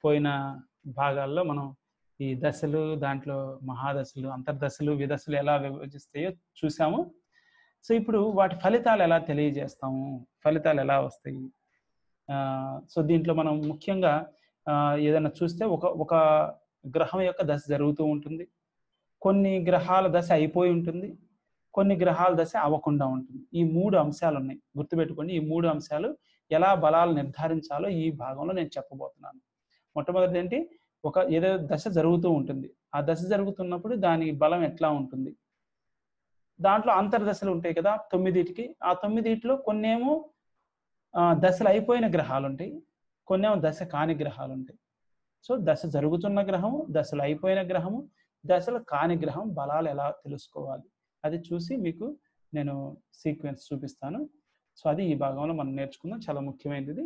పోయిన భాగాల్లో మనం ఈ దశలు దాంట్లో మహాదశలు అంతర్దశలు విదశలు ఎలా విభజిస్తాయో చూసాము సో ఇప్పుడు వాటి ఫలితాలు ఎలా తెలియజేస్తాము ఫలితాలు ఎలా వస్తాయి ఆ, సో దీంట్లో మనం ముఖ్యంగా ఆ, ఏదైనా చూస్తే ఒక ఒక గ్రహం యొక్క దశ జరుగుతూ ఉంటుంది కొన్ని గ్రహాల దశ అయిపోయి ఉంటుంది కొన్ని గ్రహాల దశ అవ్వకుండా ఉంటుంది ఈ మూడు అంశాలు ఉన్నాయి గుర్తుపెట్టుకోండి ఈ మూడు అంశాలు ఎలా బలాలు నిర్ధారించాలో ఈ భాగంలో నేను చెప్పబోతున్నాను మొట్టమొదటి ఏంటి ఒక ఏదో దశ జరుగుతూ ఉంటుంది ఆ దశ జరుగుతున్నప్పుడు దాని బలం ఎట్లా ఉంటుంది దాంట్లో అంతర్దశలు ఉంటాయి కదా తొమ్మిదిటికి ఆ తొమ్మిదిటిలో కొన్నేమో ఆ, దశలు అయిపోయిన గ్రహాలు ఉంటాయి కొన్నేమో దశ కాని గ్రహాలు ఉంటాయి సో దశ జరుగుతున్న గ్రహము దశలు అయిపోయిన గ్రహము దశలు కాని గ్రహం బలాలు ఎలా తెలుసుకోవాలి అది చూసి మీకు నేను సీక్వెన్స్ చూపిస్తాను సో అది ఈ భాగంలో మనం నేర్చుకుందాం చాలా ముఖ్యమైనది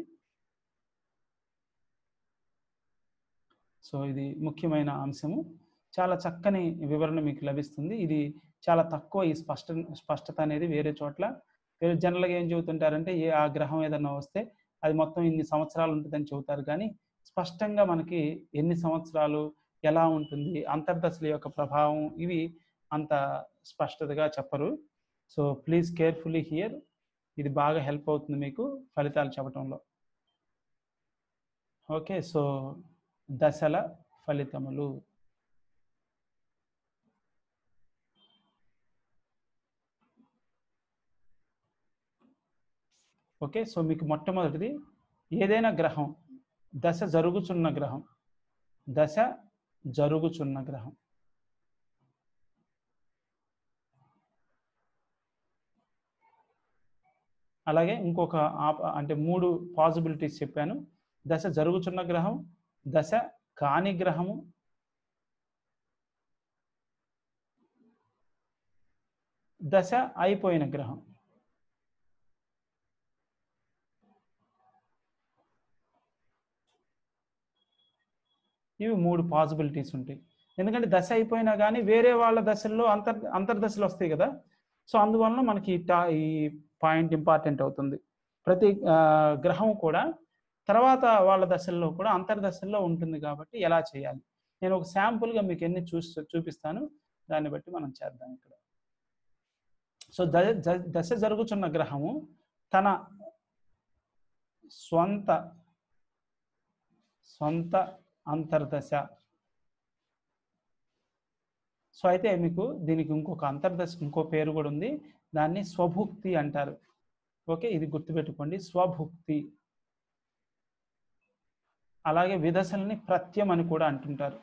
సో ఇది ముఖ్యమైన అంశము చాలా చక్కని వివరణ మీకు లభిస్తుంది ఇది చాలా తక్కువ ఈ స్పష్ట స్పష్టత అనేది వేరే చోట్ల వేరే జనరల్గా ఏం చెబుతుంటారంటే ఏ ఆ గ్రహం ఏదన్నా వస్తే అది మొత్తం ఇన్ని సంవత్సరాలు ఉంటుందని చెబుతారు కానీ స్పష్టంగా మనకి ఎన్ని సంవత్సరాలు ఎలా ఉంటుంది అంతర్దశల యొక్క ప్రభావం ఇవి అంత స్పష్టతగా చెప్పరు సో ప్లీజ్ కేర్ఫుల్లీ హియర్ ఇది బాగా హెల్ప్ అవుతుంది మీకు ఫలితాలు చెప్పడంలో ఓకే సో దశల ఫలితములు ఓకే సో మీకు మొట్టమొదటిది ఏదైనా గ్రహం దశ జరుగుచున్న గ్రహం దశ జరుగుచున్న గ్రహం అలాగే ఇంకొక ఆప- అంటే మూడు పాసిబిలిటీస్ చెప్పాను దశ జరుగుచున్న గ్రహం దశ కాని గ్రహము దశ అయిపోయిన గ్రహం ఇవి మూడు పాసిబిలిటీస్ ఉంటాయి ఎందుకంటే దశ అయిపోయినా కానీ వేరే వాళ్ళ దశల్లో అంతర్ అంతర్దశలు వస్తాయి కదా సో అందువలన మనకి ఈ టా ఈ పాయింట్ ఇంపార్టెంట్ అవుతుంది ప్రతి ఆ, గ్రహం కూడా తర్వాత వాళ్ళ దశల్లో కూడా అంతర్దశల్లో ఉంటుంది కాబట్టి ఎలా చేయాలి నేను ఒక శాంపుల్గా మీకు ఎన్ని చూ చూపిస్తాను దాన్ని బట్టి మనం చేద్దాం ఇక్కడ సో ద ద- దశ జరుగుతున్న గ్రహము తన స్వంత సొంత అంతర్దశ సో అయితే మీకు దీనికి ఇంకొక అంతర్దశ ఇంకో పేరు కూడా ఉంది దాన్ని స్వభుక్తి అంటారు ఓకే ఇది గుర్తుపెట్టుకోండి స్వభుక్తి అలాగే విదశల్ని ప్రత్యం అని కూడా అంటుంటారు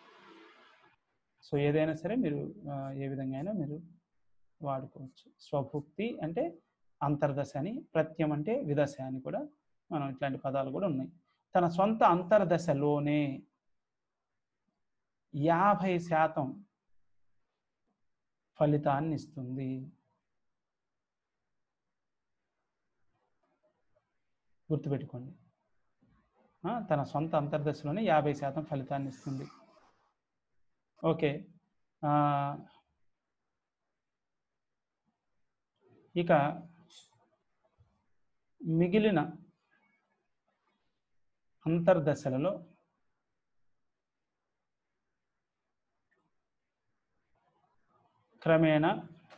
సో ఏదైనా సరే మీరు ఆ, ఏ విధంగా అయినా మీరు వాడుకోవచ్చు స్వభుక్తి అంటే అంతర్దశ అని ప్రత్యం అంటే విదశ అని కూడా మనం ఇట్లాంటి పదాలు కూడా ఉన్నాయి తన సొంత అంతర్దశలోనే యాభై శాతం ఫలితాన్ని ఇస్తుంది గుర్తుపెట్టుకోండి ఆ, తన సొంత అంతర్దశలోనే యాభై శాతం ఫలితాన్ని ఇస్తుంది ఓకే ఆ, ఇక మిగిలిన అంతర్దశలలో క్రమేణా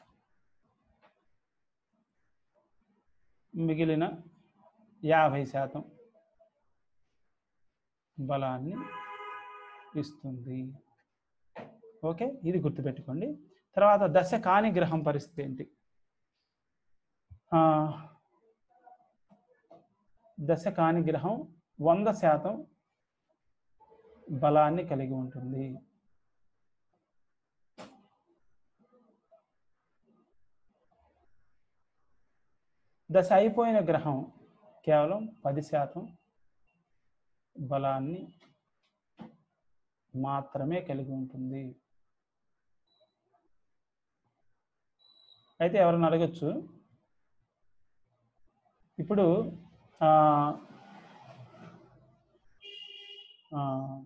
మిగిలిన యాభై శాతం బలాన్ని ఇస్తుంది ఓకే ఇది గుర్తుపెట్టుకోండి తర్వాత దశ కాని గ్రహం పరిస్థితి ఏంటి ఆ, దశ కాని గ్రహం వంద శాతం బలాన్ని కలిగి ఉంటుంది దశ అయిపోయిన గ్రహం కేవలం పది శాతం బలాన్ని మాత్రమే కలిగి ఉంటుంది అయితే ఎవరైనా అడగచ్చు ఇప్పుడు ఆ, ఆ,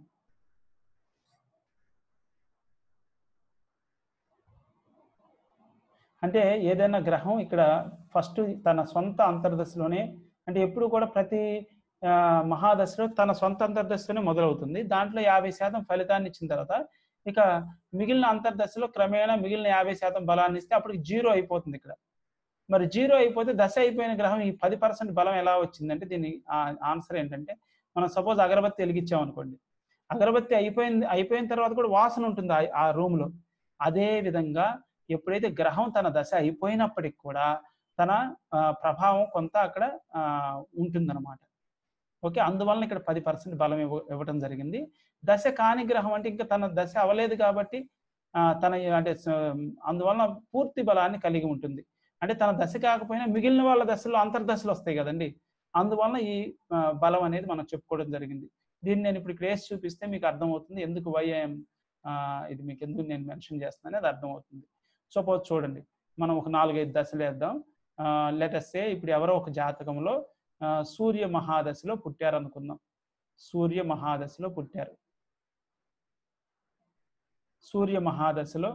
అంటే ఏదైనా గ్రహం ఇక్కడ ఫస్ట్ తన సొంత అంతర్దశలోనే అంటే ఎప్పుడు కూడా ప్రతి ఆ, మహాదశలో తన సొంత అంతర్దశలోనే మొదలవుతుంది దాంట్లో యాభై శాతం ఫలితాన్ని ఇచ్చిన తర్వాత ఇక మిగిలిన అంతర్దశలో క్రమేణా మిగిలిన యాభై శాతం బలాన్ని ఇస్తే అప్పుడు జీరో అయిపోతుంది ఇక్కడ మరి జీరో అయిపోతే దశ అయిపోయిన గ్రహం ఈ పది పర్సెంట్ బలం ఎలా వచ్చిందంటే దీని ఆన్సర్ ఏంటంటే మనం సపోజ్ అగరబత్తి వెలిగించాం అనుకోండి అగరబత్తి అయిపోయింది అయిపోయిన తర్వాత కూడా వాసన ఉంటుంది ఆ- ఆ రూమ్ లో అదే విధంగా ఎప్పుడైతే గ్రహం తన దశ అయిపోయినప్పటికి కూడా తన ఆ, ప్రభావం కొంత అక్కడ ఆ, ఉంటుందన్నమాట ఓకే అందువలన ఇక్కడ పది పర్సెంట్ బలం ఇవ్వ ఇవ్వటం జరిగింది దశ కాని గ్రహం అంటే ఇంకా తన దశ అవ్వలేదు కాబట్టి ఆ, తన అంటే స- అందువలన పూర్తి బలాన్ని కలిగి ఉంటుంది అంటే తన దశ కాకపోయినా మిగిలిన వాళ్ళ దశలో అంతర్దశలు వస్తాయి కదండి అందువలన ఈ ఆ, బలం అనేది మనం చెప్పుకోవడం జరిగింది దీన్ని నేను ఇప్పుడు ఇక్కడ వేసి చూపిస్తే మీకు అర్థమవుతుంది ఎందుకు వైఎం ఇది మీకు ఎందుకు నేను మెన్షన్ చేస్తున్నాను అది అర్థమవుతుంది సపోజ్ చూడండి మనం ఒక నాలుగైదు దశలు వేద్దాం లెటెస్సే ఇప్పుడు ఎవరో ఒక జాతకంలో ఆ, సూర్య మహాదశలో పుట్టారు అనుకుందాం సూర్య మహాదశలో పుట్టారు సూర్య మహాదశలో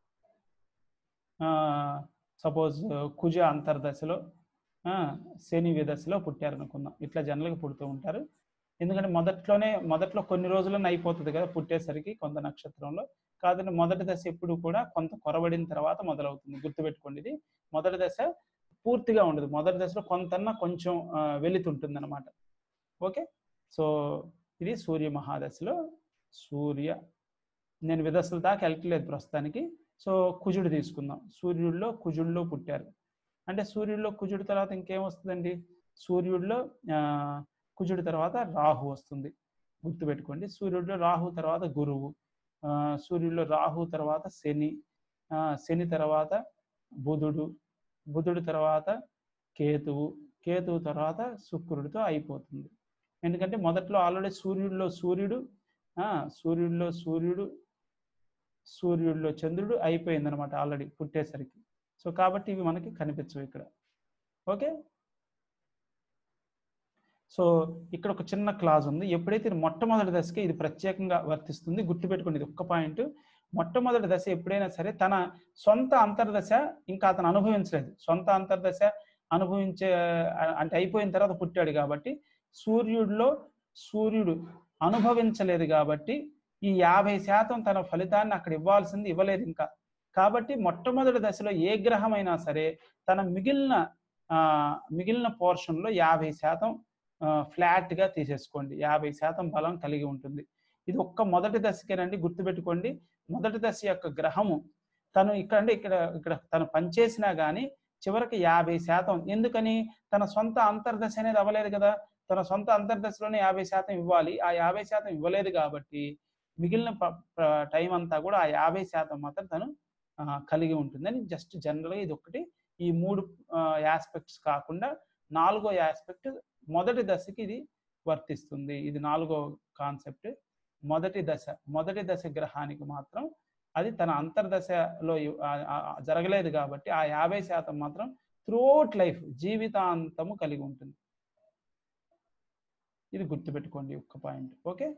సపోజ్ కుజ అంతర్దశలో ఆ, శని విదశలో పుట్టారు అనుకుందాం ఇట్లా జనరల్గా పుడుతూ ఉంటారు ఎందుకంటే మొదట్లోనే మొదట్లో కొన్ని రోజుల్లోనే అయిపోతుంది కదా పుట్టేసరికి కొంత నక్షత్రంలో కాదండి మొదటి దశ ఎప్పుడు కూడా కొంత కొరబడిన తర్వాత మొదలవుతుంది గుర్తుపెట్టుకోండి ఇది మొదటి దశ పూర్తిగా ఉండదు మొదటి దశలో కొంతన్నా కొంచెం ఆ, వెళుతుంటుంది అనమాట ఓకే సో ఇది సూర్య మహాదశలో సూర్య నేను విదశల దాకా వెళ్ళట్లేదు ప్రస్తుతానికి సో కుజుడు తీసుకుందాం సూర్యుడిలో కుజుడిలో పుట్టారు అంటే సూర్యుడిలో కుజుడి తర్వాత ఇంకేం వస్తుందండి సూర్యుడిలో ఆ, కుజుడి తర్వాత రాహు వస్తుంది గుర్తుపెట్టుకోండి సూర్యుడిలో రాహు తర్వాత గురువు ఆ, సూర్యుడిలో రాహు తర్వాత శని ఆ, శని తర్వాత బుధుడు బుధుడు తర్వాత కేతువు కేతువు తర్వాత శుక్రుడితో అయిపోతుంది ఎందుకంటే మొదట్లో ఆల్రెడీ సూర్యుడిలో సూర్యుడు ఆ, సూర్యుడిలో సూర్యుడు సూర్యుడిలో చంద్రుడు అయిపోయింది అనమాట ఆల్రెడీ పుట్టేసరికి సో కాబట్టి ఇవి మనకి కనిపించవు ఇక్కడ ఓకే సో ఇక్కడ ఒక చిన్న క్లాజ్ ఉంది ఎప్పుడైతే ఇది మొట్టమొదటి దశకి ఇది ప్రత్యేకంగా వర్తిస్తుంది గుర్తుపెట్టుకోండి ఇది ఒక్క పాయింట్ మొట్టమొదటి దశ ఎప్పుడైనా సరే తన సొంత అంతర్దశ ఇంకా అతను అనుభవించలేదు సొంత అంతర్దశ అనుభవించే ఆ- అంటే అయిపోయిన తర్వాత పుట్టాడు కాబట్టి సూర్యుడిలో సూర్యుడు అనుభవించలేదు కాబట్టి ఈ యాభై శాతం తన ఫలితాన్ని అక్కడ ఇవ్వాల్సింది ఇవ్వలేదు ఇంకా కాబట్టి మొట్టమొదటి దశలో ఏ గ్రహమైనా సరే తన మిగిలిన ఆ, మిగిలిన పోర్షన్లో యాభై శాతం ఫ్లాట్ గా తీసేసుకోండి యాభై శాతం బలం కలిగి ఉంటుంది ఇది ఒక్క మొదటి దశకేనండి గుర్తుపెట్టుకోండి మొదటి దశ యొక్క గ్రహము తను ఇక్కడ అంటే ఇక్కడ ఇక్కడ తను పనిచేసినా కానీ చివరికి యాభై శాతం ఎందుకని తన సొంత అంతర్దశ అనేది అవ్వలేదు కదా తన సొంత అంతర్దశలోనే యాభై శాతం ఇవ్వాలి ఆ యాభై శాతం ఇవ్వలేదు కాబట్టి మిగిలిన టైం అంతా కూడా ఆ యాభై శాతం మాత్రం తను ఆ, కలిగి ఉంటుందని జస్ట్ జనరల్గా ఇది ఒకటి ఈ మూడు ఆస్పెక్ట్స్ కాకుండా నాలుగో ఆస్పెక్ట్ మొదటి దశకి ఇది వర్తిస్తుంది ఇది నాలుగో కాన్సెప్ట్ మొదటి దశ మొదటి దశ గ్రహానికి మాత్రం అది తన అంతర్దశలో ఇ- ఆ- ఆ- జరగలేదు కాబట్టి ఆ యాభై శాతం మాత్రం త్రూఅవుట్ లైఫ్ జీవితాంతము కలిగి ఉంటుంది ఇది గుర్తుపెట్టుకోండి ఒక్క పాయింట్ ఓకే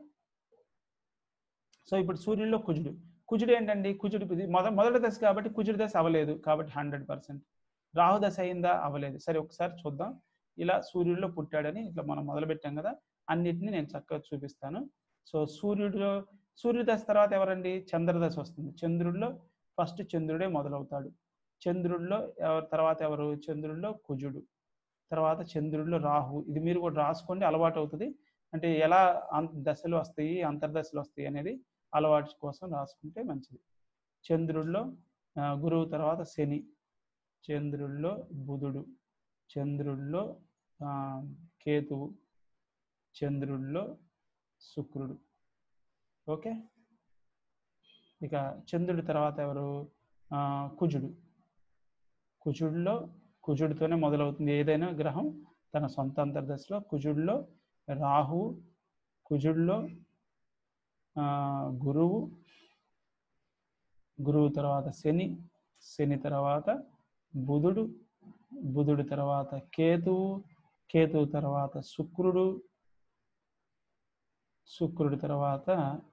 సో ఇప్పుడు సూర్యుడిలో కుజుడు కుజుడు ఏంటండి కుజుడు ఇది మొద మొదటి దశ కాబట్టి కుజుడి దశ అవ్వలేదు కాబట్టి హండ్రెడ్ పర్సెంట్ రాహు దశ అయిందా అవ్వలేదు సరే ఒకసారి చూద్దాం ఇలా సూర్యుడిలో పుట్టాడని ఇట్లా మనం మొదలు పెట్టాం కదా అన్నిటిని నేను చక్కగా చూపిస్తాను సో సూర్యుడిలో సూర్యుడి దశ తర్వాత ఎవరండి చంద్రదశ వస్తుంది చంద్రుడిలో ఫస్ట్ చంద్రుడే మొదలవుతాడు చంద్రుడిలో ఎవరు తర్వాత ఎవరు చంద్రుడిలో కుజుడు తర్వాత చంద్రుడిలో రాహు ఇది మీరు కూడా రాసుకోండి అలవాటు అవుతుంది అంటే ఎలా అంత దశలు వస్తాయి అంతర్దశలు వస్తాయి అనేది అలవాటు కోసం రాసుకుంటే మంచిది చంద్రుడిలో ఆ, గురువు తర్వాత శని చంద్రుడిలో బుధుడు చంద్రుడిలో ఆ, కేతువు చంద్రుడిలో శుక్రుడు ఓకే ఇక చంద్రుడి తర్వాత ఎవరు ఆ, కుజుడు కుజుడిలో కుజుడితోనే మొదలవుతుంది ఏదైనా గ్రహం తన సొంత అంతర్దశలో కుజుడిలో రాహు కుజుడిలో ఆ, గురువు గురువు తర్వాత శని శని తర్వాత బుధుడు బుధుడి తర్వాత కేతువు కేతువు తర్వాత శుక్రుడు శుక్రుడి తర్వాత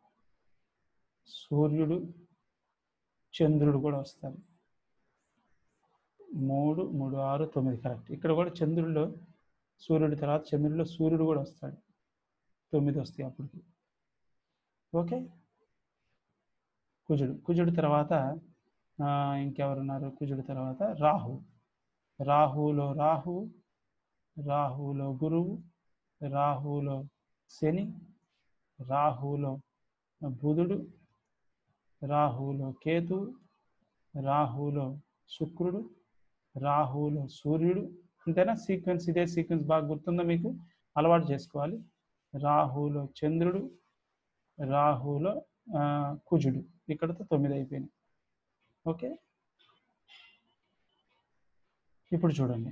సూర్యుడు చంద్రుడు కూడా వస్తారు మూడు మూడు ఆరు తొమ్మిది కరెక్ట్ ఇక్కడ కూడా చంద్రుడిలో సూర్యుడి తర్వాత చంద్రుడిలో సూర్యుడు కూడా వస్తాడు తొమ్మిది వస్తాయి అప్పటికి ఓకే కుజుడు కుజుడు తర్వాత ఆ, ఇంకెవరున్నారు కుజుడు తర్వాత రాహు రాహులో రాహు రాహులో గురువు రాహులో శని రాహులో బుధుడు రాహులో కేతు రాహులో శుక్రుడు రాహులో సూర్యుడు అంతేనా సీక్వెన్స్ ఇదే సీక్వెన్స్ బాగా గుర్తుందా మీకు అలవాటు చేసుకోవాలి రాహులో చంద్రుడు రాహులో ఆ, కుజుడు ఇక్కడతో తొమ్మిది అయిపోయినాయి ఓకే ఇప్పుడు చూడండి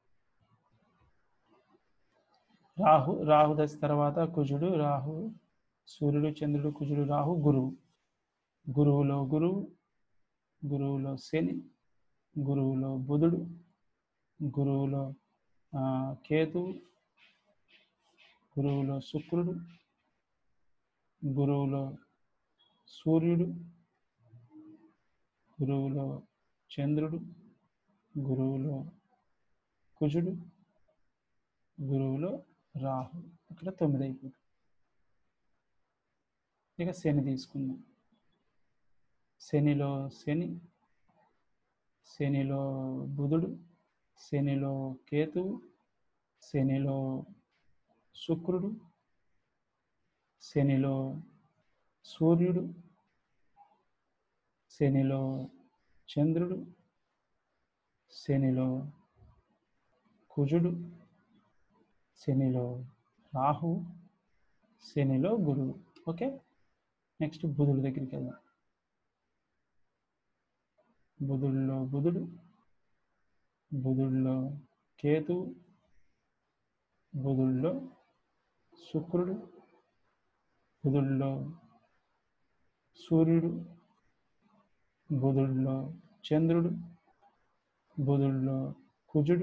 రాహు రాహు దశ తర్వాత కుజుడు రాహు సూర్యుడు చంద్రుడు కుజుడు రాహు గురువు గురువులో గురువు గురువులో శని గురువులో బుధుడు గురువులో ఆ, కేతువు గురువులో శుక్రుడు గురువులో సూర్యుడు గురువులో చంద్రుడు గురువులో కుజుడు గురువులో రాహు ఇక్కడ తొమ్మిది అయిపోతుంది ఇక శని తీసుకుందాం శనిలో శని శనిలో బుధుడు శనిలో కేతువు శనిలో శుక్రుడు శనిలో సూర్యుడు శనిలో చంద్రుడు శనిలో కుజుడు శనిలో రాహు శనిలో గురువు ఓకే నెక్స్ట్ బుధుడి దగ్గరికి వెళ్దాం బుధుడిలో బుధుడు బుధుడిలో కేతువు బుధుడిలో శుక్రుడు బుధుడిలో సూర్యుడు బుధుడిలో చంద్రుడు బుధుడిలో కుజుడు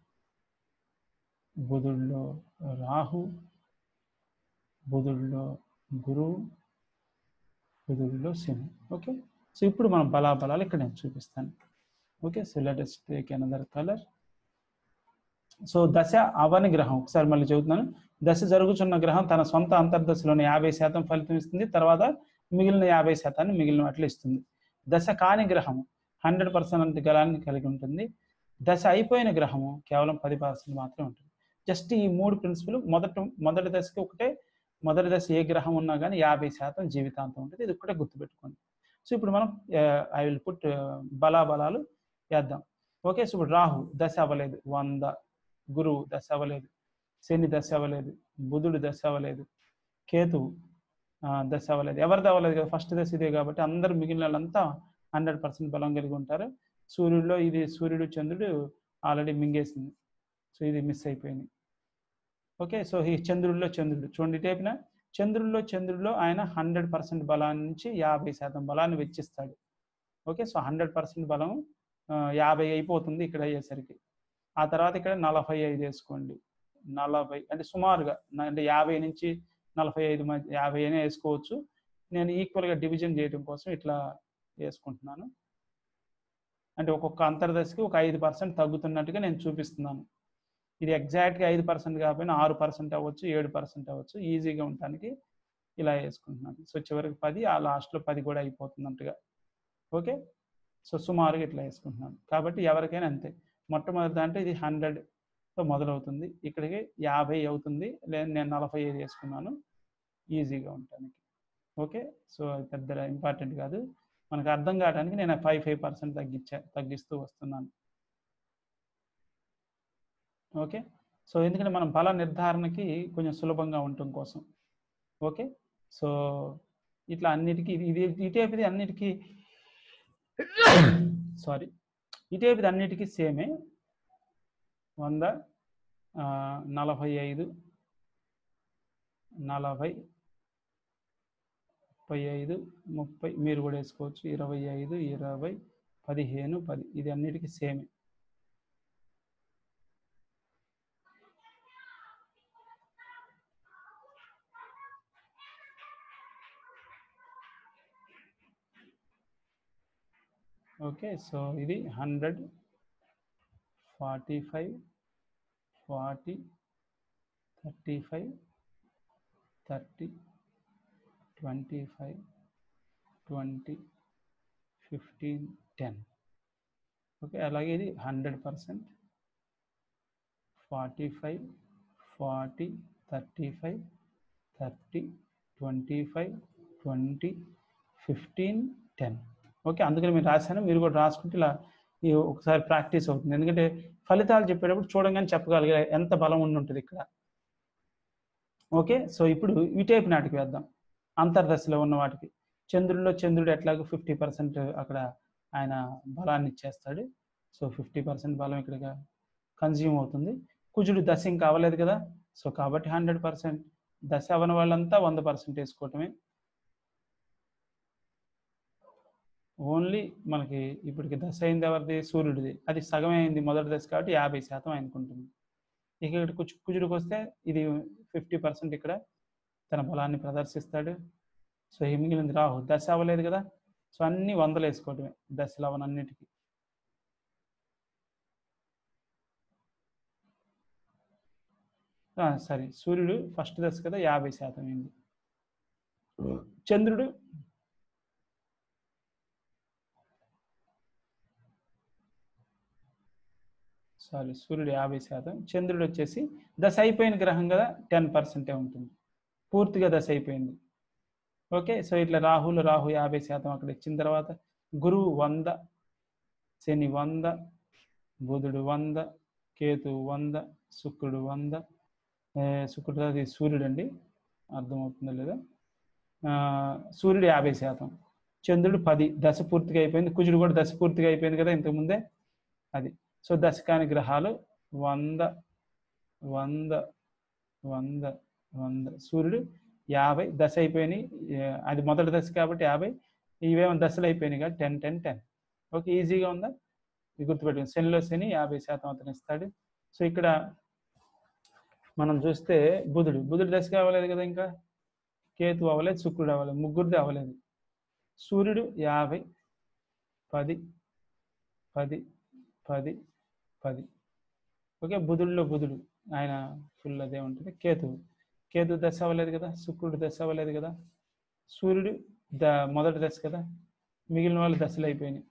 బుధుడిలో రాహు బుధుడిలో గురువు బుధుడిలో శని ఓకే సో ఇప్పుడు మనం బలాబలాలు ఇక్కడ నేను చూపిస్తాను okay so latest take another colour so దశ అవని గ్రహం ఒకసారి మళ్ళీ చెబుతున్నాను దశ జరుగుతున్న గ్రహం తన సొంత అంతర్దశలోని యాభై శాతం ఫలితం ఇస్తుంది తర్వాత మిగిలిన యాభై శాతాన్ని మిగిలిన వాటిలో ఇస్తుంది దశ కాని గ్రహము హండ్రెడ్ పర్సెంట్ గలాన్ని కలిగి ఉంటుంది దశ అయిపోయిన గ్రహము కేవలం పది పర్సెంట్ మాత్రమే ఉంటుంది జస్ట్ ఈ మూడు ప్రిన్సిపల్ మొదట మొదటి దశకి ఒకటే మొదటి దశ ఏ గ్రహం ఉన్నా కానీ యాభై శాతం జీవితాంతం ఉంటుంది ఇది ఒక్కటే గుర్తుపెట్టుకోండి సో ఇప్పుడు మనం ఐ విల్ పుట్ బలాబలాలు వేద్దాం ఓకే సో ఇప్పుడు రాహు దశ అవ్వలేదు వంద గురువు దశ అవ్వలేదు శని దశ అవ్వలేదు బుధుడు దశ అవ్వలేదు కేతువు ఆ, దశ అవ్వలేదు ఎవరిది అవ్వలేదు కదా ఫస్ట్ దశ ఇదే కాబట్టి అందరు మిగిలిన వాళ్ళంతా హండ్రెడ్ పర్సెంట్ బలం కలిగి ఉంటారు సూర్యుడిలో ఇది సూర్యుడు చంద్రుడు ఆల్రెడీ మింగేసింది సో ఇది మిస్ అయిపోయింది ఓకే సో ఈ చంద్రుడిలో చంద్రుడు చూడండి టేపిన చంద్రుడిలో చంద్రుడిలో ఆయన హండ్రెడ్ పర్సెంట్ బలాన్ని నుంచి యాభై శాతం బలాన్ని వెచ్చిస్తాడు ఓకే సో హండ్రెడ్ పర్సెంట్ బలం ఆ, యాభై అయిపోతుంది ఇక్కడ అయ్యేసరికి ఆ తర్వాత ఇక్కడ నలభై ఐదు వేసుకోండి నలభై అంటే సుమారుగా నా- అంటే యాభై నుంచి నలభై ఐదు మధ్య యాభై అయినా వేసుకోవచ్చు నేను ఈక్వల్గా డివిజన్ చేయడం కోసం ఇట్లా వేసుకుంటున్నాను అంటే ఒక్కొక్క అంతర్దశకి ఒక ఐదు పర్సెంట్ తగ్గుతున్నట్టుగా నేను చూపిస్తున్నాను ఇది ఎగ్జాక్ట్గా ఐదు పర్సెంట్ కాకపోయినా ఆరు పర్సెంట్ అవ్వచ్చు ఏడు పర్సెంట్ అవ్వచ్చు ఈజీగా ఉండటానికి ఇలా వేసుకుంటున్నాను సో చివరికి పది ఆ లాస్ట్లో పది కూడా అయిపోతున్నట్టుగా ఓకే సో సుమారుగా ఇట్లా వేసుకుంటున్నాను కాబట్టి ఎవరికైనా అంతే మొట్టమొదటి అంటే ఇది హండ్రెడ్తో మొదలవుతుంది ఇక్కడికి యాభై అవుతుంది లేదా నేను నలభై ఐదు వేసుకున్నాను ఈజీగా ఉండటానికి ఓకే సో అది పెద్ద ఇంపార్టెంట్ కాదు మనకు అర్థం కావడానికి నేను ఫైవ్ ఫైవ్ పర్సెంట్ తగ్గించా తగ్గిస్తూ వస్తున్నాను ఓకే సో ఎందుకంటే మనం బల నిర్ధారణకి కొంచెం సులభంగా ఉండటం కోసం ఓకే సో ఇట్లా అన్నిటికీ ఇది ఇది ఇటేపిది అన్నిటికీ సారీ ఇటేపిది అన్నిటికీ సేమే వంద ఆ, నలభై ఐదు నలభై ముప్పై ఐదు ముప్పై మీరు కూడా వేసుకోవచ్చు ఇరవై ఐదు ఇరవై పదిహేను పది ఇది అన్నిటికీ సేమే ఓకే సో ఇది hundred forty five forty thirty five thirty twenty five twenty fifteen ten okay అలాగే ఇది hundred percent forty five forty thirty five thirty twenty five twenty fifteen ten okay అందుకని మీరు రాశాను మీరు కూడా రాసుకుంటే ఇలా ఈ ఒకసారి ప్రాక్టీస్ అవుతుంది ఎందుకంటే ఫలితాలు చెప్పేటప్పుడు చూడంగానే చెప్పగలిగే ఎంత బలం ఉండి ఉంటుంది ఇక్కడ ఓకే సో ఇప్పుడు ఈ టైప్ నాటికి వేద్దాం అంతర్దశలో ఉన్న వాటికి చంద్రుడిలో చంద్రుడు ఎట్లాగో ఫిఫ్టీ పర్సెంట్ అక్కడ ఆయన బలాన్ని ఇచ్చేస్తాడు సో ఫిఫ్టీ పర్సెంట్ బలం ఇక్కడ కన్జ్యూమ్ అవుతుంది కుజుడు దశ ఇంకా అవ్వలేదు కదా సో కాబట్టి హండ్రెడ్ పర్సెంట్ దశ అవ్వని వాళ్ళంతా వంద పర్సెంట్ వేసుకోవటమే ఓన్లీ మనకి ఇప్పటికి దశ అయింది ఎవరిది సూర్యుడిది అది సగమే అయింది మొదటి దశ కాబట్టి యాభై శాతం ఆయనకుంటుంది ఇక ఇక్కడ కుచు కుజుడికి వస్తే ఇది ఫిఫ్టీ పర్సెంట్ ఇక్కడ తన బలాన్ని ప్రదర్శిస్తాడు సో ఈ మిగిలింది రాహు దశ అవ్వలేదు కదా సో అన్ని వందలు వేసుకోవటమే దశలు అవనన్నిటికీ సరే సూర్యుడు ఫస్ట్ దశ కదా యాభై శాతం అయింది చంద్రుడు సారీ సూర్యుడు యాభై శాతం చంద్రుడు వచ్చేసి దశ అయిపోయిన గ్రహం కదా టెన్ పర్సెంటే ఉంటుంది పూర్తిగా దశ అయిపోయింది ఓకే సో ఇట్లా రాహులు రాహు యాభై శాతం అక్కడ ఇచ్చిన తర్వాత గురువు వంద శని వంద బుధుడు వంద కేతు వంద శుక్రుడు వంద శుక్రుడు అది సూర్యుడు అండి అర్థమవుతుందో లేదా సూర్యుడు యాభై శాతం చంద్రుడు పది దశ పూర్తిగా అయిపోయింది కుజుడు కూడా దశ పూర్తిగా అయిపోయింది కదా ఇంతకుముందే అది సో దశకాని గ్రహాలు వంద వంద వంద వంద సూర్యుడు యాభై దశ అయిపోయినాయి అది మొదటి దశ కాబట్టి యాభై ఇవేమో దశలు అయిపోయినాయి కాబట్టి టెన్ టెన్ టెన్ ఓకే ఈజీగా ఉందా ఇది గుర్తుపెట్టుకుని శనిలో శని యాభై శాతం అతను ఇస్తాడు సో ఇక్కడ మనం చూస్తే బుధుడు బుధుడు దశ అవ్వలేదు కదా ఇంకా కేతు అవ్వలేదు శుక్రుడు అవ్వలేదు ముగ్గురిది అవ్వలేదు సూర్యుడు యాభై పది పది పది పది ఓకే బుధుడిలో బుధుడు ఆయన ఫుల్ అదే ఉంటుంది కేతువు కేతు దశ అవ్వలేదు కదా శుక్రుడు దశ అవ్వలేదు కదా సూర్యుడు ద మొదటి దశ కదా మిగిలిన వాళ్ళు దశలు అయిపోయినాయి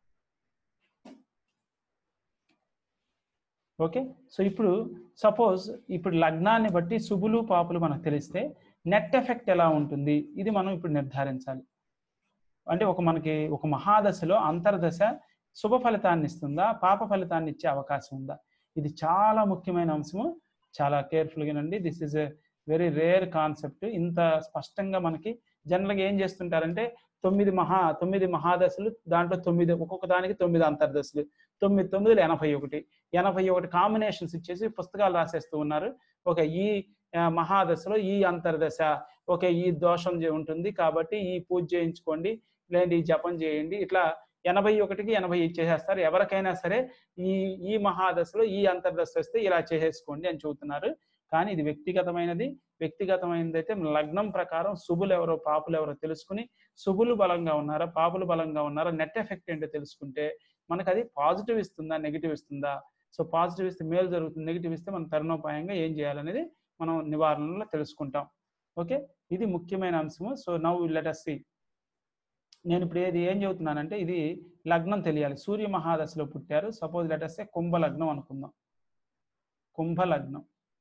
ఓకే సో ఇప్పుడు సపోజ్ ఇప్పుడు లగ్నాన్ని బట్టి శుభులు పాపులు మనకు తెలిస్తే నెట్ ఎఫెక్ట్ ఎలా ఉంటుంది ఇది మనం ఇప్పుడు నిర్ధారించాలి అంటే ఒక మనకి ఒక మహాదశలో అంతర్దశ శుభ ఫలితాన్ని ఇస్తుందా పాప ఫలితాన్ని ఇచ్చే అవకాశం ఉందా ఇది చాలా ముఖ్యమైన అంశము చాలా కేర్ఫుల్గానండి this is a very rare concept ఇంత స్పష్టంగా మనకి జనరల్గా ఏం చేస్తుంటారంటే తొమ్మిది మహా తొమ్మిది మహాదశలు దాంట్లో తొమ్మిది ఒక్కొక్క దానికి తొమ్మిది అంతర్దశలు తొమ్మిది తొమ్మిదిలో ఎనభై ఒకటి ఎనభై ఒకటి కాంబినేషన్స్ ఇచ్చేసి పుస్తకాలు రాసేస్తూ ఉన్నారు ఒక ఈ మహాదశలో ఈ అంతర్దశ ఓకే ఈ దోషం ఉంటుంది కాబట్టి ఈ పూజ చేయించుకోండి లేదంటే ఈ జపం చేయండి ఇట్లా ఎనభై ఒకటికి ఎనభై ఇచ్చేసేస్తారు ఎవరికైనా సరే ఈ ఈ మహాదశలో ఈ అంతర్దశ వస్తే ఇలా చేసేసుకోండి అని చెబుతున్నారు కానీ ఇది వ్యక్తిగతమైనది వ్యక్తిగతమైనది అయితే లగ్నం ప్రకారం శుభులు ఎవరో పాపులు ఎవరో తెలుసుకుని శుభులు బలంగా ఉన్నారా పాపులు బలంగా ఉన్నారా నెట్ ఎఫెక్ట్ ఏంటో తెలుసుకుంటే మనకు అది పాజిటివ్ ఇస్తుందా నెగిటివ్ ఇస్తుందా సో పాజిటివ్ ఇస్తే మేలు జరుగుతుంది నెగిటివ్ ఇస్తే మనం తరుణోపాయంగా ఏం చేయాలనేది మనం నివారణలో తెలుసుకుంటాం ఓకే ఇది ముఖ్యమైన అంశము so now let us see నేను ఇప్పుడు ఏది ఏం చెబుతున్నానంటే ఇది లగ్నం తెలియాలి సూర్య మహాదశలో పుట్టారు సపోజ్ లెట్ అస్ కుంభ లగ్నం అనుకుందాం కుంభ లగ్నం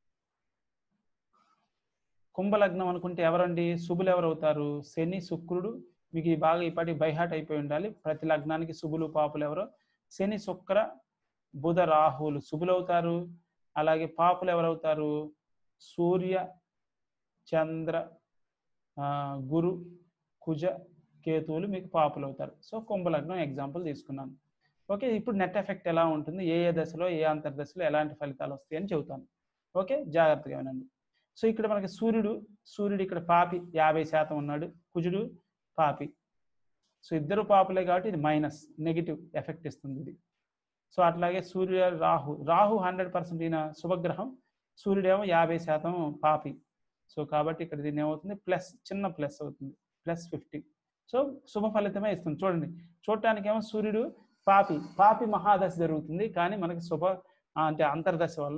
కుంభలగ్నం అనుకుంటే ఎవరండి శుభులు ఎవరు అవుతారు శని శుక్రుడు మీకు ఈ బాగా ఇప్పటి బైహాట్ అయిపోయి ఉండాలి ప్రతి లగ్నానికి శుభులు పాపులు ఎవరు శని శుక్ర బుధ రాహువులు శుభులు అవుతారు అలాగే పాపులు ఎవరవుతారు సూర్య చంద్ర గురు కుజ కేతువులు మీకు పాపులు అవుతారు సో కుంభలగ్నం ఎగ్జాంపుల్ తీసుకున్నాను ఓకే ఇప్పుడు నెట్ ఎఫెక్ట్ ఎలా ఉంటుంది ఏ ఏ దశలో ఏ అంతర్దశలో ఎలాంటి ఫలితాలు వస్తాయి అని చెబుతాను ఓకే జాగ్రత్తగా వినండి సో ఇక్కడ మనకి సూర్యుడు సూర్యుడు ఇక్కడ పాపి యాభై శాతం ఉన్నాడు కుజుడు పాపి సో ఇద్దరు పాపులే కాబట్టి ఇది మైనస్ నెగిటివ్ ఎఫెక్ట్ ఇస్తుంది ఇది సో అట్లాగే సూర్య రాహు రాహు హండ్రెడ్ పర్సెంట్ ఈయన శుభగ్రహం సూర్యుడేమో యాభై శాతం పాపి సో కాబట్టి ఇక్కడ దీన్ని ఏమవుతుంది ప్లస్ చిన్న ప్లస్ అవుతుంది ప్లస్ ఫిఫ్టీ సో శుభ ఫలితమే ఇస్తుంది చూడండి చూడటానికి ఏమో సూర్యుడు పాపి పాపి మహాదశ జరుగుతుంది కానీ మనకి శుభ అంటే అంతర్దశ వలన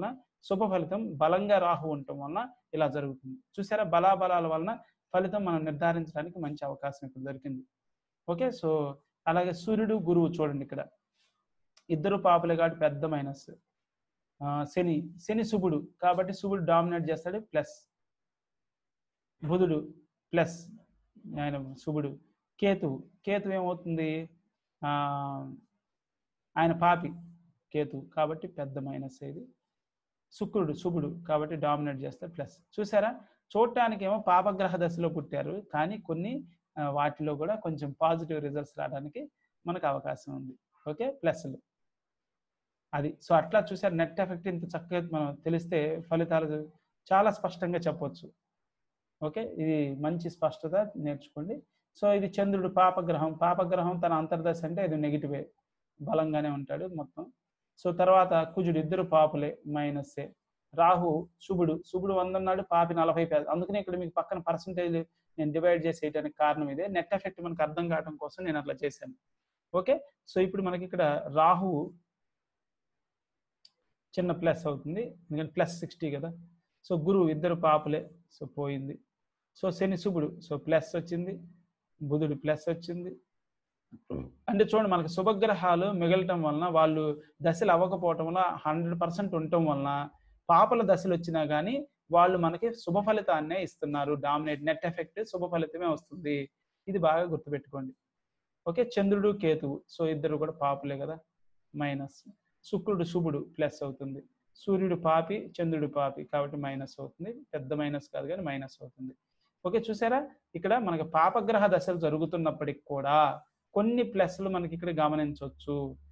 శుభ ఫలితం బలంగా రాహు ఉండటం వలన ఇలా జరుగుతుంది చూసారా బలాబలాల వలన ఫలితం మనం నిర్ధారించడానికి మంచి అవకాశం ఇక్కడ దొరికింది ఓకే సో అలాగే సూర్యుడు గురువు చూడండి ఇక్కడ ఇద్దరు పాపలే కాబట్టి పెద్ద మైనస్ శని శని శుభుడు కాబట్టి శుభుడు డామినేట్ చేస్తాడు ప్లస్ బుధుడు ప్లస్ ఆయన శుభుడు కేతువు కేతు ఏమవుతుంది ఆ, ఆయన పాపి కేతు కాబట్టి పెద్ద మైనస్ ఇది శుక్రుడు శుభుడు కాబట్టి డామినేట్ చేస్తే ప్లస్ చూసారా చూడటానికి ఏమో పాపగ్రహ దశలో పుట్టారు కానీ కొన్ని ఆ, వాటిలో కూడా కొంచెం పాజిటివ్ రిజల్ట్స్ రావడానికి మనకు అవకాశం ఉంది ఓకే ప్లస్లు అది సో అట్లా చూసారు నెట్ ఎఫెక్ట్ ఇంత చక్కగా మనం తెలిస్తే ఫలితాలు చాలా స్పష్టంగా చెప్పొచ్చు ఓకే ఇది మంచి స్పష్టత నేర్చుకోండి సో ఇది చంద్రుడు పాపగ్రహం పాపగ్రహం తన అంతర్దశ అంటే ఇది నెగిటివే బలంగానే ఉంటాడు మొత్తం సో తర్వాత కుజుడు ఇద్దరు పాపులే మైనస్సే రాహు శుభుడు శుభుడు వంద ఉన్నాడు పాపి నలభై పేద అందుకనే ఇక్కడ మీకు పక్కన పర్సంటేజ్ నేను డివైడ్ చేసేయడానికి కారణం ఇదే నెట్ ఎఫెక్ట్ మనకు అర్థం కావడం కోసం నేను అట్లా చేశాను ఓకే సో ఇప్పుడు మనకి ఇక్కడ రాహు చిన్న ప్లస్ అవుతుంది ఎందుకంటే ప్లస్ సిక్స్టీ కదా సో గురువు ఇద్దరు పాపులే సో పోయింది సో శని శుభుడు సో ప్లస్ వచ్చింది బుధుడు ప్లస్ వచ్చింది అంటే చూడండి మనకి శుభగ్రహాలు మిగలటం వలన వాళ్ళు దశలు అవ్వకపోవటం వల్ల హండ్రెడ్ పర్సెంట్ ఉండటం వలన పాపల దశలు వచ్చినా కానీ వాళ్ళు మనకి శుభ ఫలితాన్నే ఇస్తున్నారు డామినేట్ నెట్ ఎఫెక్ట్ శుభ ఫలితమే వస్తుంది ఇది బాగా గుర్తుపెట్టుకోండి ఓకే చంద్రుడు కేతువు సో ఇద్దరు కూడా పాపులే కదా మైనస్ శుక్రుడు శుభుడు ప్లస్ అవుతుంది సూర్యుడు పాపి చంద్రుడు పాపి కాబట్టి మైనస్ అవుతుంది పెద్ద మైనస్ కాదు కానీ మైనస్ అవుతుంది ఓకే చూసారా ఇక్కడ మనకి పాపగ్రహ దశలు జరుగుతున్నప్పటికి కూడా కొన్ని ప్లస్లు మనకి ఇక్కడ గమనించవచ్చు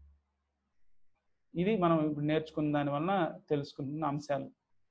ఇది మనం ఇప్పుడు నేర్చుకున్న దాని వలన తెలుసుకుంటున్న అంశాలు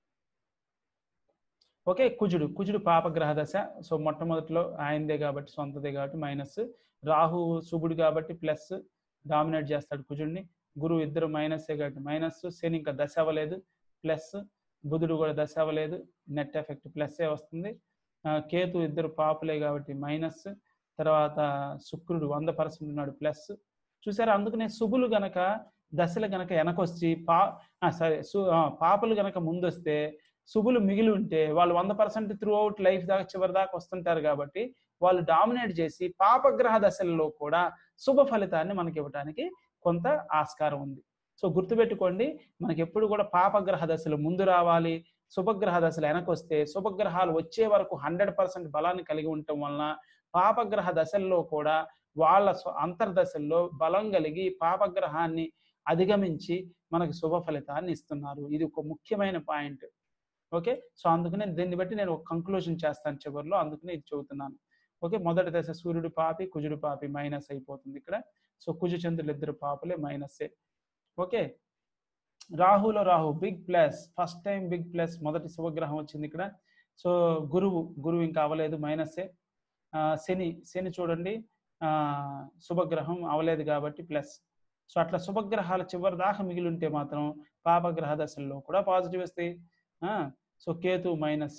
ఓకే కుజుడు కుజుడు పాపగ్రహ దశ సో మొట్టమొదటిలో ఆయనదే కాబట్టి సొంతదే కాబట్టి మైనస్ రాహు శుభుడు కాబట్టి ప్లస్ డామినేట్ చేస్తాడు కుజుడిని గురువు ఇద్దరు మైనస్సే కాబట్టి మైనస్ శని ఇంకా దశ అవ్వలేదు ప్లస్ బుధుడు కూడా దశ అవ్వలేదు నెట్ ఎఫెక్ట్ ప్లస్సే వస్తుంది ఆ, కేతు ఇద్దరు పాపులే కాబట్టి మైనస్ తర్వాత శుక్రుడు వంద పర్సెంట్ ఉన్నాడు ప్లస్ చూసారా అందుకనే శుభులు గనక దశలు గనక వెనకొచ్చి పా ఆ, సరే సు- ఆ, పాపలు గనక ముందొస్తే శుభులు మిగిలి ఉంటే వాళ్ళు వంద పర్సెంట్ త్రూ అవుట్ లైఫ్ దాకా చివరి దాకా వస్తుంటారు కాబట్టి వాళ్ళు డామినేట్ చేసి పాపగ్రహ దశల్లో కూడా శుభ ఫలితాన్ని మనకి ఇవ్వడానికి కొంత ఆస్కారం ఉంది సో గుర్తుపెట్టుకోండి మనకి ఎప్పుడు కూడా పాపగ్రహ దశలు ముందు రావాలి శుభగ్రహ దశలు వెనకొస్తే శుభగ్రహాలు వచ్చే వరకు హండ్రెడ్ పర్సెంట్ బలాన్ని కలిగి ఉండటం వలన పాపగ్రహ దశల్లో కూడా వాళ్ళ స్వ- అంతర్దశల్లో బలం కలిగి పాపగ్రహాన్ని అధిగమించి మనకి శుభ ఫలితాన్ని ఇస్తున్నారు ఇది ఒక ముఖ్యమైన పాయింట్ ఓకే సో అందుకనే దీన్ని బట్టి నేను ఒక కంక్లూజన్ చేస్తాను చివరిలో అందుకనే ఇది చెబుతున్నాను ఓకే మొదటి దశ సూర్యుడు పాపి కుజుడు పాపి మైనస్ అయిపోతుంది ఇక్కడ సో కుజ చంద్రులు ఇద్దరు పాపలే మైనస్సే ఓకే రాహులో రాహు big plus first time big plus మొదటి శుభగ్రహం వచ్చింది ఇక్కడ సో గురువు గురువు ఇంకా అవ్వలేదు మైనస్సే ఆ, శని శని చూడండి ఆ, శుభగ్రహం అవ్వలేదు కాబట్టి ప్లస్ సో అట్లా శుభగ్రహాలు చివరి దాకా మిగిలి ఉంటే మాత్రం పాపగ్రహ దశల్లో కూడా పాజిటివ్ వస్తాయి ఆ, సో కేతు మైనస్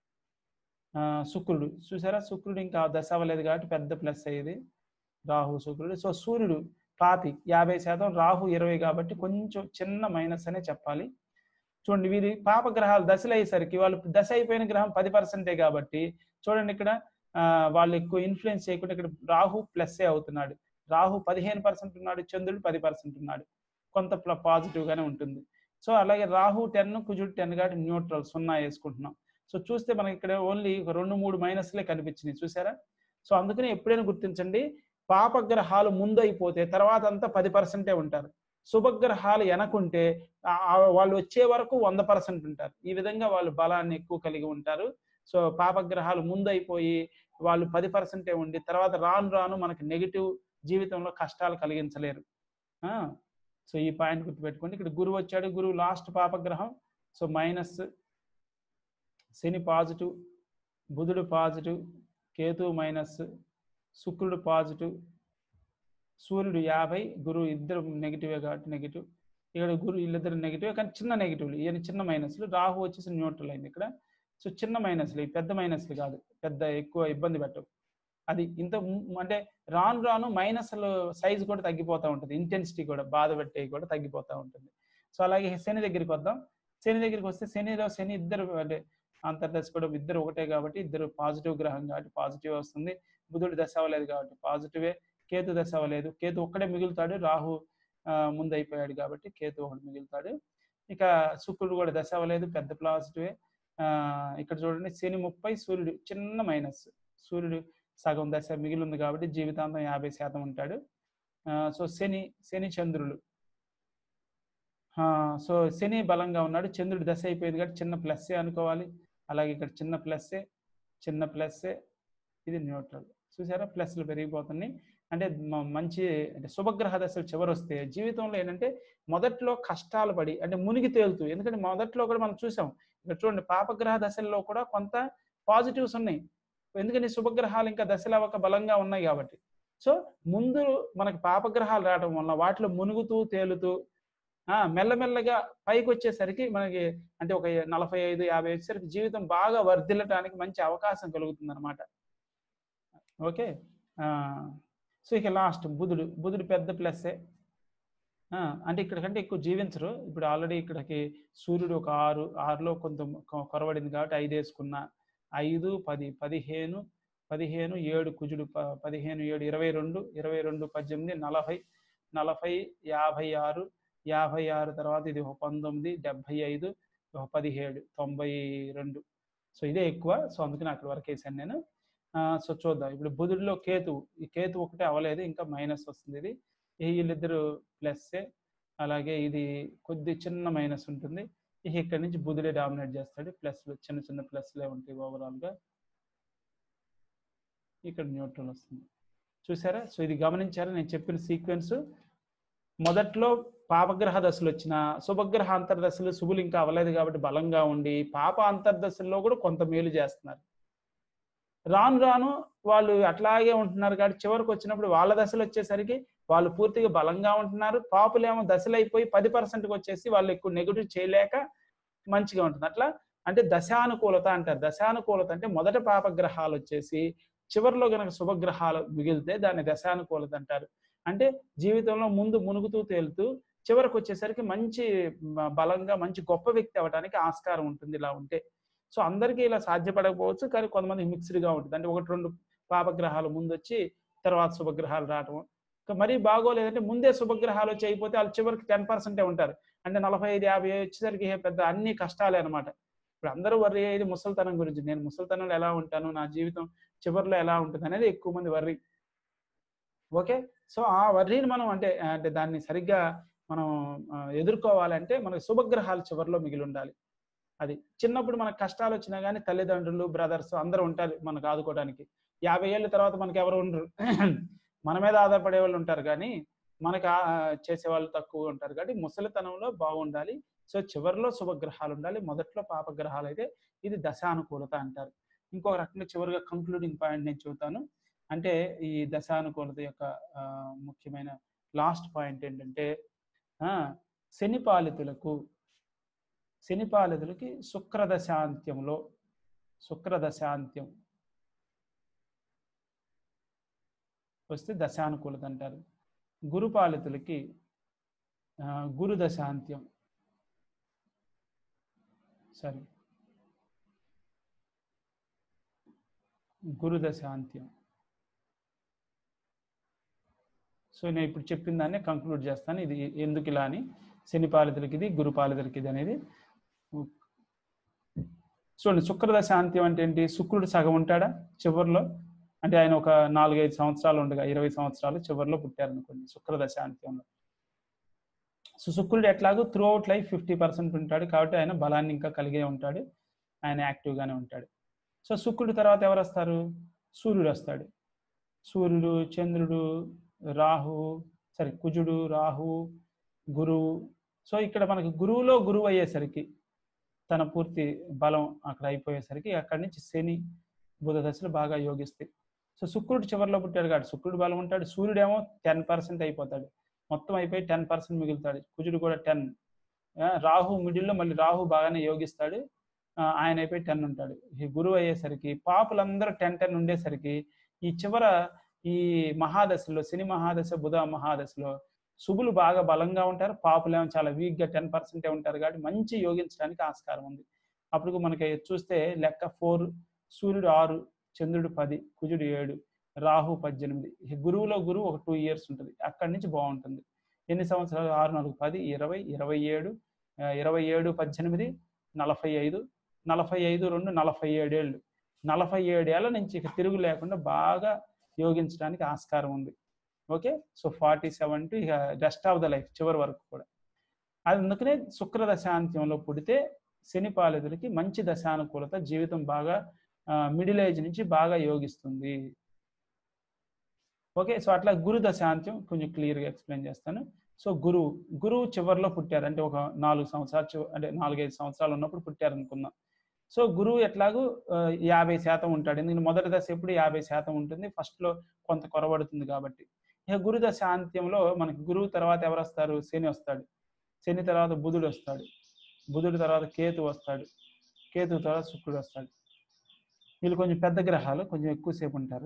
ఆ, శుక్రుడు చూసారా శుక్రుడు ఇంకా దశ అవ్వలేదు కాబట్టి పెద్ద ప్లస్ అయ్యేది రాహు శుక్రుడు సో సూర్యుడు పాపి యాభై శాతం రాహు ఇరవై కాబట్టి కొంచెం చిన్న మైనస్ అనే చెప్పాలి చూడండి వీరి పాపగ్రహాలు దశలు అయ్యేసరికి వాళ్ళు దశ అయిపోయిన గ్రహం పది పర్సెంటే కాబట్టి చూడండి ఇక్కడ ఆ, వాళ్ళు ఎక్కువ ఇన్ఫ్లుయెన్స్ చేయకుండా ఇక్కడ రాహు ప్లస్ ఏ అవుతున్నాడు రాహు పదిహేను పర్సెంట్ ఉన్నాడు చంద్రుడు పది పర్సెంట్ ఉన్నాడు కొంత పాజిటివ్ గానే ఉంటుంది సో అలాగే రాహు టెన్ కుజుడు టెన్ కాబట్టి న్యూట్రల్ సున్నా వేసుకుంటున్నాం సో చూస్తే మనకి ఇక్కడ ఓన్లీ ఒక రెండు మూడు మైనస్లే కనిపించినాయి చూసారా సో అందుకని ఎప్పుడైనా గుర్తించండి పాపగ్రహాలు ముందు అయిపోతే తర్వాత అంతా పది పర్సెంటే ఉంటారు శుభగ్రహాలు వెనకుంటే ఆ- ఆ వాళ్ళు వచ్చే వరకు వంద పర్సెంట్ ఉంటారు ఈ విధంగా వాళ్ళు బలాన్ని ఎక్కువ కలిగి ఉంటారు సో పాపగ్రహాలు ముందు అయిపోయి వాళ్ళు పది పర్సెంటే ఉండి తర్వాత రాను రాను మనకి నెగిటివ్ జీవితంలో కష్టాలు కలిగించలేరు ఆ, సో ఈ పాయింట్ గుర్తుపెట్టుకోండి ఇక్కడ గురువు వచ్చాడు గురువు లాస్ట్ పాపగ్రహం సో మైనస్ శని పాజిటివ్ బుధుడు పాజిటివ్ కేతు మైనస్ శుక్రుడు పాజిటివ్ సూర్యుడు యాభై గురువు ఇద్దరు నెగిటివే కాబట్టి నెగిటివ్ ఇక్కడ గురు వీళ్ళిద్దరు నెగిటివ్ కానీ చిన్న నెగిటివ్లు ఈయన చిన్న మైనస్లు రాహు వచ్చేసి న్యూట్రల్ అయింది ఇక్కడ సో చిన్న మైనస్లు ఇవి పెద్ద మైనస్లు కాదు పెద్ద ఎక్కువ ఇబ్బంది పెట్టవు అది ఇంత ము- అంటే రాను రాను మైనస్లు సైజ్ కూడా తగ్గిపోతూ ఉంటుంది ఇంటెన్సిటీ కూడా బాధ పెట్టేవి కూడా తగ్గిపోతూ ఉంటుంది సో అలాగే శని దగ్గరికి వద్దాం శని దగ్గరికి వస్తే శనిలో శని ఇద్దరు అంటే అంతర్దశ కూడా ఇద్దరు ఒకటే కాబట్టి ఇద్దరు పాజిటివ్ గ్రహం కాబట్టి పాజిటివ్ వస్తుంది బుధుడు దశ అవ్వలేదు కాబట్టి పాజిటివే కేతు దశ అవ్వలేదు కేతు ఒక్కడే మిగులుతాడు రాహు ఆ, ముందు అయిపోయాడు కాబట్టి కేతు ఒకటి మిగులుతాడు ఇక శుక్రుడు కూడా దశ అవ్వలేదు పెద్ద పాజిటివే ఆ, ఇక్కడ చూడండి శని ముప్పై సూర్యుడు చిన్న మైనస్ సూర్యుడు సగం దశ మిగిలి ఉంది కాబట్టి జీవితాంతం యాభై శాతం ఉంటాడు ఆ, సో శని శని చంద్రులు ఆ, సో శని బలంగా ఉన్నాడు చంద్రుడి దశ అయిపోయింది కాబట్టి చిన్న ప్లస్సే అనుకోవాలి అలాగే ఇక్కడ చిన్న ప్లస్సే చిన్న ప్లస్సే ఇది న్యూట్రల్ చూసారా ప్లస్లు పెరిగిపోతున్నాయి అంటే మ- మంచి అంటే శుభగ్రహ దశలు చివరి వస్తే జీవితంలో ఏంటంటే మొదట్లో కష్టాలు పడి అంటే మునిగి తేలుతూ ఎందుకంటే మొదట్లో కూడా మనం చూసాం ఇక్కడ చూడండి పాపగ్రహ దశల్లో కూడా కొంత పాజిటివ్స్ ఉన్నాయి ఎందుకంటే శుభగ్రహాలు ఇంకా దశలు అవ్వక బలంగా ఉన్నాయి కాబట్టి సో ముందు మనకి పాపగ్రహాలు రావడం వల్ల వాటిలో మునుగుతూ తేలుతూ ఆ మెల్లమెల్లగా పైకి వచ్చేసరికి మనకి అంటే ఒక నలభై ఐదు యాభై వచ్చేసరికి జీవితం బాగా వర్ధిల్లటానికి మంచి అవకాశం కలుగుతుంది అనమాట ఓకే సో ఇక లాస్ట్ బుధుడు బుధుడు పెద్ద ప్లస్సే అంటే ఇక్కడ కంటే ఎక్కువ జీవించరు ఇప్పుడు ఆల్రెడీ ఇక్కడికి సూర్యుడు ఒక ఆరు ఆరులో కొంత కొ- కొరవడింది కాబట్టి ఐదు వేసుకున్న ఐదు పది పదిహేను పదిహేను ఏడు కుజుడు ప- పదిహేను ఏడు ఇరవై రెండు ఇరవై రెండు పద్దెనిమిది నలభై నలభై యాభై ఆరు యాభై ఆరు తర్వాత ఇది ఒక పంతొమ్మిది డెబ్భై ఐదు ఒక పదిహేడు తొంభై రెండు సో ఇదే ఎక్కువ సో అందుకని అక్కడి వరకు వేసాను నేను ఆ, సో చూద్దాం ఇప్పుడు బుధుడిలో కేతు ఈ కేతు ఒకటే అవ్వలేదు ఇంకా మైనస్ వస్తుంది ఇది ఈ వీళ్ళిద్దరు ప్లస్సే అలాగే ఇది కొద్ది చిన్న మైనస్ ఉంటుంది ఇక ఇక్కడ నుంచి బుధుడే డామినేట్ చేస్తాడు ప్లస్లు చిన్న చిన్న ప్లస్లే ఉంటాయి ఓవరాల్గా ఇక్కడ న్యూట్రల్ వస్తుంది చూసారా సో ఇది గమనించారా నేను చెప్పిన సీక్వెన్స్ మొదట్లో పాపగ్రహ దశలు వచ్చిన శుభగ్రహ అంతర్దశలు శుభులు ఇంకా అవ్వలేదు కాబట్టి బలంగా ఉండి పాప అంతర్దశల్లో కూడా కొంత మేలు చేస్తున్నారు రాను రాను వాళ్ళు అట్లాగే ఉంటున్నారు కాబట్టి చివరికి వచ్చినప్పుడు వాళ్ళ దశలు వచ్చేసరికి వాళ్ళు పూర్తిగా బలంగా ఉంటున్నారు పాపులేమో దశలు అయిపోయి పది పర్సెంట్కి వచ్చేసి వాళ్ళు ఎక్కువ నెగిటివ్ చేయలేక మంచిగా ఉంటుంది అట్లా అంటే దశానుకూలత అంటారు దశానుకూలత అంటే మొదట పాపగ్రహాలు వచ్చేసి చివరిలో గనక శుభగ్రహాలు మిగిలితే దాన్ని దశానుకూలత అంటారు అంటే జీవితంలో ముందు మునుగుతూ తేలుతూ చివరికి వచ్చేసరికి మంచి మ- బలంగా మంచి గొప్ప వ్యక్తి అవ్వడానికి ఆస్కారం ఉంటుంది ఇలా ఉంటే సో అందరికీ ఇలా సాధ్యపడకపోవచ్చు కానీ కొంతమంది మిక్స్డ్గా ఉంటుంది అంటే ఒకటి రెండు పాపగ్రహాలు ముందు వచ్చి తర్వాత శుభగ్రహాలు రావటం ఇంకా మరీ బాగోలేదంటే ముందే శుభగ్రహాలు వచ్చి అయిపోతే వాళ్ళు చివరికి టెన్ పర్సెంటే ఉంటారు అంటే నలభై ఐదు యాభై వచ్చేసరికి ఏ పెద్ద అన్ని కష్టాలే అనమాట ఇప్పుడు అందరూ వర్రీ అయ్యేది ముసలితనం గురించి నేను ముసలితనంలో ఎలా ఉంటాను నా జీవితం చివరిలో ఎలా ఉంటుంది అనేది ఎక్కువ మంది వర్రీ ఓకే సో ఆ వర్రీని మనం అంటే అంటే దాన్ని సరిగ్గా మనం ఆ, ఎదుర్కోవాలంటే మనకు శుభగ్రహాలు చివరిలో మిగిలి ఉండాలి అది చిన్నప్పుడు మనకు కష్టాలు వచ్చినా కానీ తల్లిదండ్రులు బ్రదర్స్ అందరూ ఉంటారు మనకు ఆదుకోవడానికి యాభై ఏళ్ళ తర్వాత మనకి ఎవరు ఉండరు మన మీద ఆధారపడే వాళ్ళు ఉంటారు కానీ మనకు ఆ- చేసేవాళ్ళు తక్కువ ఉంటారు కాబట్టి ముసలితనంలో బాగుండాలి సో చివరిలో శుభగ్రహాలు ఉండాలి మొదట్లో పాపగ్రహాలు అయితే ఇది దశానుకూలత అంటారు ఇంకొక రకంగా చివరిగా కంక్లూడింగ్ పాయింట్ నేను చెబుతాను అంటే ఈ దశానుకూలత యొక్క ఆ, ముఖ్యమైన లాస్ట్ పాయింట్ ఏంటంటే ఆ, శని పాలితులకు శని పాలితులకి శుక్రదశాంత్యంలో శుక్రదశాంత్యం వస్తే దశానుకూలత అంటారు గురు పాలితులకి ఆ, గురు దశాంత్యం సరే గురు దశాంత్యం సో నేను ఇప్పుడు చెప్పిన దాన్ని కంక్లూడ్ చేస్తాను ఇది ఎందుకు ఇలా అని శని పాలితులకి ఇది గురు పాలితులకి ఇది అనేది చూడండి శుక్రదశ అంత్యం అంటే ఏంటి శుక్రుడు సగం ఉంటాడా చివరిలో అంటే ఆయన ఒక నాలుగైదు సంవత్సరాలు ఉండగా ఇరవై సంవత్సరాలు చివరిలో పుట్టారు అనుకోండి శుక్రదశ అంత్యంలో సో శుక్రుడు ఎట్లాగో throughout life fifty percent ఉంటాడు కాబట్టి ఆయన బలాన్ని ఇంకా కలిగే ఉంటాడు ఆయన యాక్టివ్గానే ఉంటాడు సో శుక్రుడు తర్వాత ఎవరు వస్తారు సూర్యుడు వస్తాడు సూర్యుడు చంద్రుడు రాహు సరే కుజుడు రాహు గురువు సో ఇక్కడ మనకి గురువులో గురువు అయ్యేసరికి తన పూర్తి బలం అక్కడ అయిపోయేసరికి అక్కడి నుంచి శని బుధ దశలు బాగా యోగిస్తాయి సో శుక్రుడు చివరిలో పుట్టాడు కాబట్టి శుక్రుడు బలం ఉంటాడు సూర్యుడేమో టెన్ పర్సెంట్ అయిపోతాడు మొత్తం అయిపోయి టెన్ పర్సెంట్ మిగులుతాడు కుజుడు కూడా టెన్ రాహు మిడిల్లో మళ్ళీ రాహు బాగానే యోగిస్తాడు ఆ, ఆయన అయిపోయి టెన్ ఉంటాడు ఈ గురువు అయ్యేసరికి పాపులందరూ టెన్ టెన్ ఉండేసరికి ఈ చివర ఈ మహాదశలో శని మహాదశ బుధ మహాదశలో శుభులు బాగా బలంగా ఉంటారు పాపులేమో చాలా వీక్గా టెన్ పర్సెంటే ఉంటారు కాబట్టి మంచి యోగించడానికి ఆస్కారం ఉంది అప్పుడు మనకి చూస్తే లెక్క ఫోర్ సూర్యుడు ఆరు చంద్రుడు పది కుజుడు ఏడు రాహు పద్దెనిమిది ఈ గురువులో గురువు ఒక టూ ఇయర్స్ ఉంటుంది అక్కడి నుంచి బాగుంటుంది ఎన్ని సంవత్సరాలు ఆరు నాలుగు పది ఇరవై ఇరవై ఏడు ఆ, ఇరవై ఏడు పద్దెనిమిది నలభై ఐదు నలభై ఐదు రెండు నలభై ఏడేళ్ళు నలభై ఏడేళ్ల నుంచి ఇక తిరుగు లేకుండా బాగా యోగించడానికి ఆస్కారం ఉంది okay so forty seven to ఇక రెస్ట్ ఆఫ్ ద లైఫ్ చివరి వరకు కూడా అది అందుకనే శుక్ర దశాంత్యంలో పుడితే శని పాలితులకి మంచి దశానుకూలత జీవితం బాగా మిడిల్ ఏజ్ నుంచి బాగా యోగిస్తుంది ఓకే సో అట్లా గురు దశాంత్యం కొంచెం క్లియర్గా ఎక్స్ప్లెయిన్ చేస్తాను సో గురువు గురువు చివరిలో పుట్టారు అంటే ఒక నాలుగు సంవత్సరాలు చివ- అంటే నాలుగైదు సంవత్సరాలు ఉన్నప్పుడు పుట్టారు అనుకుందాం సో గురువు ఎట్లాగూ ఆ, యాభై శాతం ఉంటాడు ఎందుకంటే మొదటి దశ ఎప్పుడు యాభై శాతం ఉంటుంది ఫస్ట్లో కొంత కొరబడుతుంది కాబట్టి ఇక గురు దశాంత్యంలో మనకి గురువు తర్వాత ఎవరు వస్తారు శని వస్తాడు శని తర్వాత బుధుడు వస్తాడు బుధుడు తర్వాత కేతు వస్తాడు కేతు తర్వాత శుక్రుడు వస్తాడు వీళ్ళు కొంచెం పెద్ద గ్రహాలు కొంచెం ఎక్కువసేపు ఉంటారు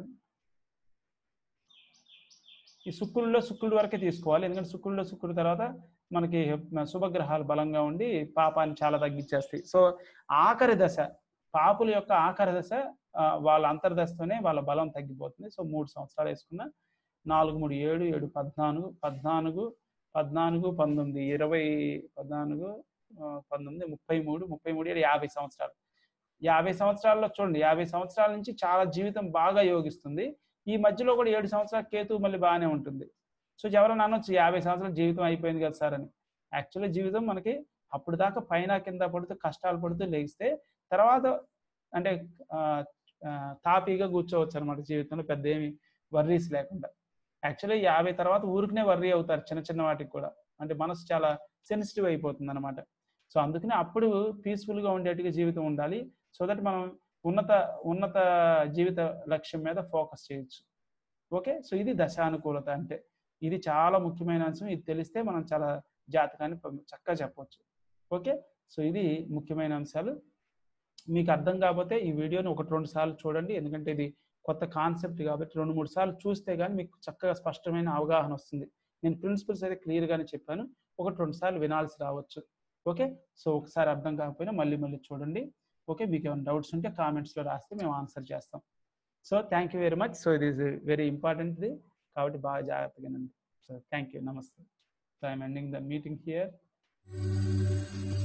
ఈ శుక్రుల్లో శుక్రుడు వరకే తీసుకోవాలి ఎందుకంటే శుక్రుల్లో శుక్రుడు తర్వాత మనకి శుభగ్రహాలు బలంగా ఉండి పాపాన్ని చాలా తగ్గించేస్తాయి సో ఆఖరి దశ పాపుల యొక్క ఆఖరి దశ ఆ, వాళ్ళ అంతర్దశతోనే వాళ్ళ బలం తగ్గిపోతుంది సో మూడు సంవత్సరాలు వేసుకున్న నాలుగు మూడు ఏడు ఏడు పద్నాలుగు పద్నాలుగు పద్నాలుగు పంతొమ్మిది ఇరవై పద్నాలుగు ఆ, పంతొమ్మిది ముప్పై మూడు ముప్పై మూడు ఏడు యాభై సంవత్సరాలు యాభై సంవత్సరాల్లో చూడండి యాభై సంవత్సరాల నుంచి చాలా జీవితం బాగా యోగిస్తుంది ఈ మధ్యలో కూడా ఏడు సంవత్సరాల కేతు మళ్ళీ బాగానే ఉంటుంది సో ఎవరైనా అనొచ్చు యాభై సంవత్సరాల జీవితం అయిపోయింది కదా సార్ అని యాక్చువల్లీ జీవితం మనకి అప్పుడు దాకా పైన కింద పడుతూ కష్టాలు పడుతూ లేగిస్తే తర్వాత అంటే ఆ, ఆ, తాపీగా కూర్చోవచ్చు అనమాట జీవితంలో పెద్ద ఏమి వర్రీస్ లేకుండా యాక్చువల్లీ యాభై తర్వాత ఊరికనే వర్రీ అవుతారు చిన్న చిన్న వాటికి కూడా అంటే మనసు చాలా సెన్సిటివ్ అయిపోతుంది అనమాట సో అందుకనే అప్పుడు peaceful గా ఉండేట్టుగా జీవితం ఉండాలి సో దట్ మనం ఉన్నత ఉన్నత జీవిత లక్ష్యం మీద ఫోకస్ చేయొచ్చు ఓకే సో ఇది దశానుకూలత అంటే ఇది చాలా ముఖ్యమైన అంశం ఇది తెలిస్తే మనం చాలా జాతకాన్ని ప- చక్కగా చెప్పవచ్చు ఓకే సో ఇది ముఖ్యమైన అంశాలు మీకు అర్థం కాకపోతే ఈ వీడియోని ఒకటి రెండు సార్లు చూడండి ఎందుకంటే ఇది కొత్త కాన్సెప్ట్ కాబట్టి రెండు మూడు సార్లు చూస్తే కానీ మీకు చక్కగా స్పష్టమైన అవగాహన వస్తుంది నేను ప్రిన్సిపల్స్ అయితే క్లియర్గానే చెప్పాను ఒకటి రెండు సార్లు వినాల్సి రావచ్చు ఓకే సో ఒకసారి అర్థం కాకపోయినా మళ్ళీ మళ్ళీ చూడండి ఓకే మీకు ఏమైనా డౌట్స్ ఉంటే కామెంట్స్లో రాస్తే మేము ఆన్సర్ చేస్తాం so thank you very much so ఇది ఈజ్ వెరీ ఇంపార్టెంట్ది కాబట్టి బాగా జాగ్రత్తగానండి సో థ్యాంక్ యూ నమస్తే so I'm ending the meeting here